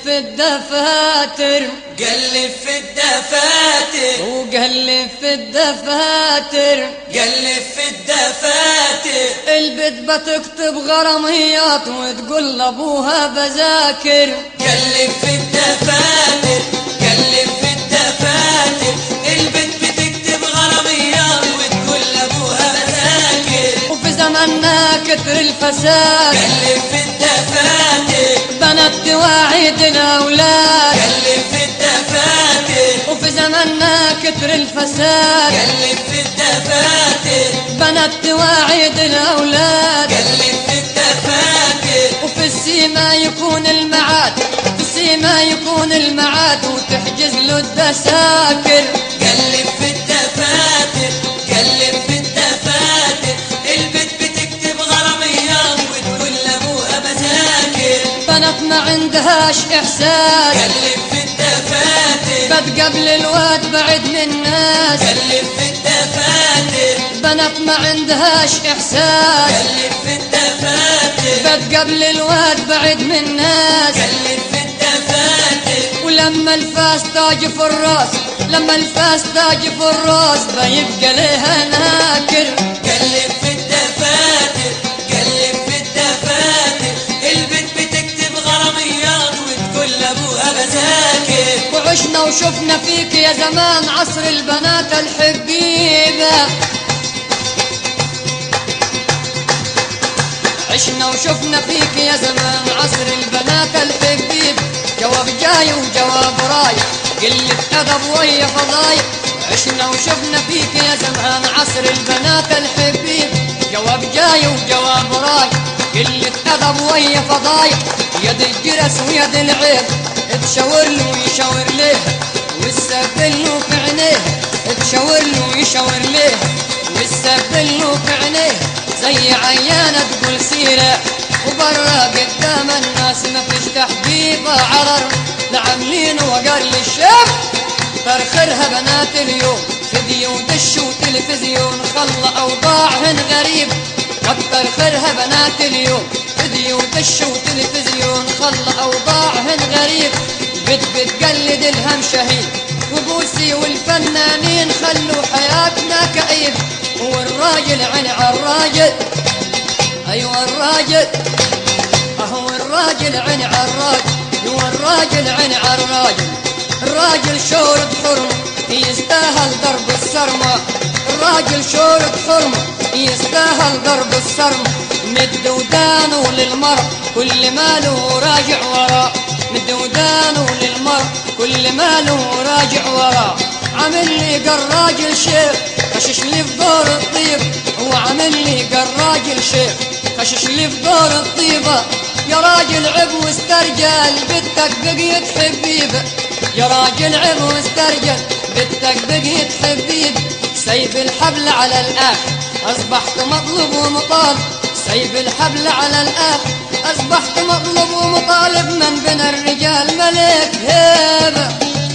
في الدفاتر قلب في الدفاتر وقلب في الدفاتر قلب في الدفاتر البت بتكتب غراميات وتقول لابوها بذاكر قلب في الدفاتر قلب في الدفاتر البنت بتكتب غراميات وتقول لابوها بذاكر وفي زماننا كتر الفساد قلب في الدفاتر بنات تواعد الاولاد قلب في الدفاتر وفي زماننا كتر الفساد قلب في الدفاتر بنات تواعد الاولاد قلب في الدفاتر وفي السيما يكون المعاد في السيما يكون المعاد وتحجز له الدساكر قلب في الدفاتر قلب في الدفاتر البنت بتكتب غراميات وتقول لابوها بذاكر بنات ما عندهاش احساس قلب في الدفاتر بتقبل الواد بعد من الناس قلب في الدفاتر بنات ما عندهاش احساس قلب في الدفاتر بتقبل الواد بعد من الناس قلب في الدفاتر ولما الفاس تاج في الراس لما الفاس تاج في الراس بيبقى لها ناكر قلب في الدفاتر قلب في الدفاتر البنت بتكتب غراميات وتقول لابوها بذاكر وعشنا وشفنا فيك يا زمان عصر البنات الحبيبة عشنا وشفنا فيك يا زمان عصر البنات الحبيبة جواب جاي وجواب رايح قلة أدب ويا فضايح عشنا وشفنا فيك يا زمان عصر البنات الحبيبة جواب جاي وجواب رايح قلة أدب ويا فضايح يد الجرس ويد العيب تشاور له ويشاور ليه والسبل له في عينيه تشاور له ويشاور ليه والسبل له في عينيه زي عيانة تقول سيرة وبرا قدام الناس ما فيش تحبيب عرر لعاملين وقال للشيخ ترخرها بنات اليوم فيديو دش وتلفزيون خلى أوضاعهن غريب كتر خيرها بنات اليوم فيديو دش وتلفزيون خلى أوضاعهن غريب بت بتقلد الهم شهيد وبوسي والفنانين خلوا حياتنا كئيب والراجل عن الراجل أيوة الراجل أهو الراجل عن الراجل أيوة الراجل عن الراجل الراجل شورة حرمة يستاهل ضرب السرمة الراجل شورة حرمة يستاهل ضرب السرمة مد ودانه للمر كل ماله راجع وراه مد ودانه للمر كل ماله راجع وراه عامل لي قراجل شيخ خشش لي في دور الطيب هو عامل لي قراجل شيخ خشش لي في دور الطيبة يا راجل عب واسترجل بنتك بقيت حبيبة يا راجل عب واسترجل بنتك بقيت حبيبة سيب الحبل على الآخر أصبحت مطلوب ومطالب سيب الحبل على الآخر أصبحت مطلوب ومطالب من بين الرجال ملك هيبة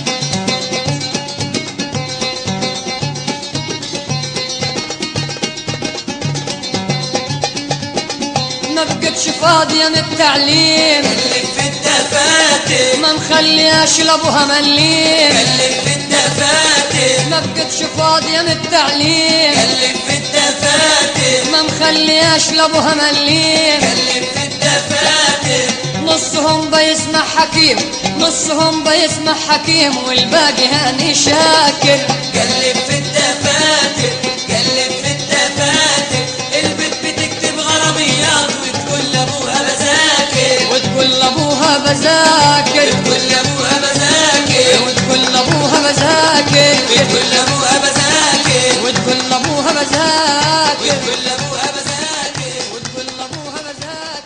ما بقتش فاضية من التعليم قلب في الدفاتر ما مخلياش لابوها مليم قلب في الدفاتر ما بقتش فاضية من التعليم قلب في الدفاتر ما مخلياش لابوها مليم قلب في الدفاتر نصهم بيسمع حكيم نصهم بيسمع حكيم والباقي هاني شاكر قلب في الدفاتر قلب في الدفاتر البنت بتكتب غراميات وتقول لابوها بذاكر وتقول لابوها بذاكر وتقول لابوها بذاكر وتقول لابوها بذاكر وتقول لابوها بذاكر وتقول لابوها بذاكر